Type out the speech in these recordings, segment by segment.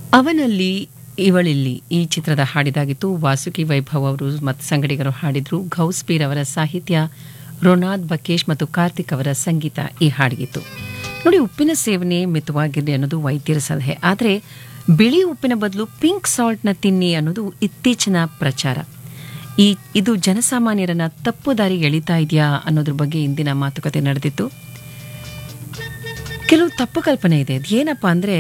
ಅವನಲ್ಲಿ ಇವಳಿಲ್ಲಿ ಈ ಚಿತ್ರದ ಹಾಡಿದಾಗಿತ್ತು ವಾಸುಕಿ ವೈಭವ್ ಅವರು ಮತ್ತು ಸಂಗಡಿಗರು ಹಾಡಿದ್ರು ಘೌಸ್ಪೀರ್ ಅವರ ಸಾಹಿತ್ಯ ರೊನಾದ್ ಬಕೇಶ್ ಮತ್ತು ಕಾರ್ತಿಕ್ ಅವರ ಸಂಗೀತ ಈ ಹಾಡಿಗಿತ್ತು ನೋಡಿ ಉಪ್ಪಿನ ಸೇವನೆ ಮಿತವಾಗಿರಲಿ ಅನ್ನೋದು ವೈದ್ಯರ ಸಲಹೆ ಆದರೆ ಬಿಳಿ ಉಪ್ಪಿನ ಬದಲು ಪಿಂಕ್ ಸಾಲ್ಟ್ನ ತಿನ್ನಿ ಅನ್ನೋದು ಇತ್ತೀಚಿನ ಪ್ರಚಾರ ಈ ಇದು ಜನಸಾಮಾನ್ಯರನ್ನ ತಪ್ಪು ದಾರಿಗೆ ಎಳಿತಾ ಇದೆಯಾ ಅನ್ನೋದ್ರ ಬಗ್ಗೆ ಇಂದಿನ ಮಾತುಕತೆ ನಡೆದಿತ್ತು ಕೆಲವು ತಪ್ಪು ಕಲ್ಪನೆ ಇದೆ ಏನಪ್ಪ ಅಂದರೆ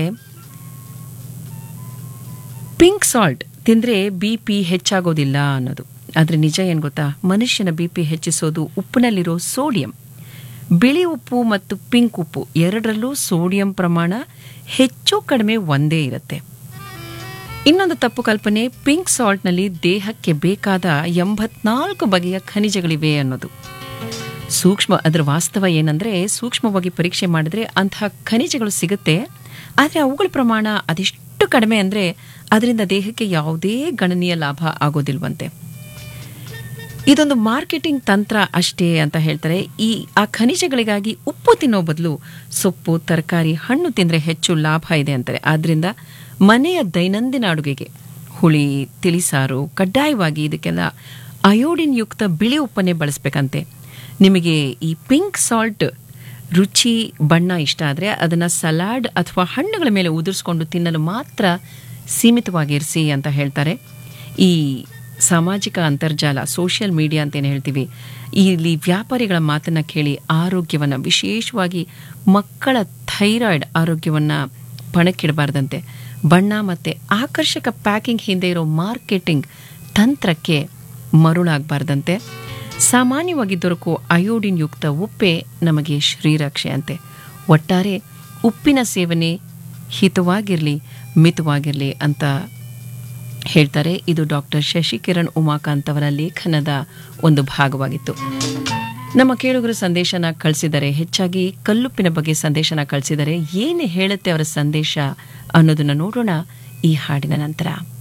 ಪಿಂಕ್ ಸಾಲ್ಟ್ ತಿಂದರೆ ಬಿ ಪಿ ಹೆಚ್ಚಾಗೋದಿಲ್ಲ ಅನ್ನೋದು ಆದರೆ ನಿಜ ಏನು ಗೊತ್ತಾ ಮನುಷ್ಯನ ಬಿ ಪಿ ಹೆಚ್ಚಿಸೋದು ಉಪ್ಪಿನಲ್ಲಿರೋ ಸೋಡಿಯಂ ಬಿಳಿ ಉಪ್ಪು ಮತ್ತು ಪಿಂಕ್ ಉಪ್ಪು ಎರಡರಲ್ಲೂ ಸೋಡಿಯಂ ಪ್ರಮಾಣ ಹೆಚ್ಚು ಕಡಿಮೆ ಒಂದೇ ಇರುತ್ತೆ ಇನ್ನೊಂದು ತಪ್ಪು ಕಲ್ಪನೆ ಪಿಂಕ್ ಸಾಲ್ಟ್ನಲ್ಲಿ ದೇಹಕ್ಕೆ ಬೇಕಾದ ಎಂಬತ್ನಾಲ್ಕು ಬಗೆಯ ಖನಿಜಗಳಿವೆ ಅನ್ನೋದು ಸೂಕ್ಷ್ಮ ಅದರ ವಾಸ್ತವ ಏನಂದ್ರೆ ಸೂಕ್ಷ್ಮವಾಗಿ ಪರೀಕ್ಷೆ ಮಾಡಿದ್ರೆ ಅಂತಹ ಖನಿಜಗಳು ಸಿಗುತ್ತೆ ಆದರೆ ಅವುಗಳ ಪ್ರಮಾಣ ಅದೆಷ್ಟು ಕಡಿಮೆ ಅಂದರೆ ಅದರಿಂದ ದೇಹಕ್ಕೆ ಯಾವುದೇ ಗಣನೀಯ ಲಾಭ ಆಗೋದಿಲ್ವಂತೆ ಇದೊಂದು ಮಾರ್ಕೆಟಿಂಗ್ ತಂತ್ರ ಅಷ್ಟೇ ಅಂತ ಹೇಳ್ತಾರೆ ಈ ಆ ಖನಿಜಗಳಿಗಾಗಿ ಉಪ್ಪು ತಿನ್ನೋ ಬದಲು ಸೊಪ್ಪು ತರಕಾರಿ ಹಣ್ಣು ತಿಂದರೆ ಹೆಚ್ಚು ಲಾಭ ಇದೆ ಅಂತಾರೆ ಆದ್ದರಿಂದ ಮನೆಯ ದೈನಂದಿನ ಅಡುಗೆಗೆ ಹುಳಿ ತಿಳಿಸಾರು ಕಡ್ಡಾಯವಾಗಿ ಇದಕ್ಕೆಲ್ಲ ಅಯೋಡಿನ್ ಯುಕ್ತ ಬಿಳಿ ಉಪ್ಪನ್ನೇ ಬಳಸಬೇಕಂತೆ ನಿಮಗೆ ಈ ಪಿಂಕ್ ಸಾಲ್ಟ್ ರುಚಿ ಬಣ್ಣ ಇಷ್ಟ ಆದರೆ ಅದನ್ನು ಸಲಾಡ್ ಅಥವಾ ಹಣ್ಣುಗಳ ಮೇಲೆ ಉದುರಿಸ್ಕೊಂಡು ತಿನ್ನಲು ಮಾತ್ರ ಸೀಮಿತವಾಗಿರಿಸಿ ಅಂತ ಹೇಳ್ತಾರೆ ಈ ಸಾಮಾಜಿಕ ಅಂತರ್ಜಾಲ ಸೋಷಿಯಲ್ ಮೀಡಿಯಾ ಅಂತೇನು ಹೇಳ್ತೀವಿ ಇಲ್ಲಿ ವ್ಯಾಪಾರಿಗಳ ಮಾತನ್ನು ಕೇಳಿ ಆರೋಗ್ಯವನ್ನು ವಿಶೇಷವಾಗಿ ಮಕ್ಕಳ ಥೈರಾಯ್ಡ್ ಆರೋಗ್ಯವನ್ನು ಪಣಕ್ಕಿಡಬಾರ್ದಂತೆ ಬಣ್ಣ ಮತ್ತು ಆಕರ್ಷಕ ಪ್ಯಾಕಿಂಗ್ ಹಿಂದೆ ಇರೋ ಮಾರ್ಕೆಟಿಂಗ್ ತಂತ್ರಕ್ಕೆ ಮರುಳಾಗಬಾರ್ದಂತೆ ಸಾಮಾನ್ಯವಾಗಿ ದೊರಕುವ ಅಯೋಡಿನ್ ಯುಕ್ತ ಉಪ್ಪೇ ನಮಗೆ ಶ್ರೀರಕ್ಷೆ ಅಂತೆ ಒಟ್ಟಾರೆ ಉಪ್ಪಿನ ಸೇವನೆ ಹಿತವಾಗಿರಲಿ ಮಿತವಾಗಿರಲಿ ಅಂತ ಹೇಳ್ತಾರೆ ಇದು ಡಾಕ್ಟರ್ ಶಶಿಕಿರಣ್ ಉಮಾಕಾಂತ್ ಅವರ ಲೇಖನದ ಒಂದು ಭಾಗವಾಗಿತ್ತು ನಮ್ಮ ಕೇಳುಗರು ಸಂದೇಶನ ಕಳಿಸಿದರೆ ಹೆಚ್ಚಾಗಿ ಕಲ್ಲುಪ್ಪಿನ ಬಗ್ಗೆ ಸಂದೇಶನ ಕಳಿಸಿದರೆ ಏನು ಹೇಳುತ್ತೆ ಅವರ ಸಂದೇಶ ಅನ್ನೋದನ್ನ ನೋಡೋಣ ಈ ಹಾಡಿನ ನಂತರ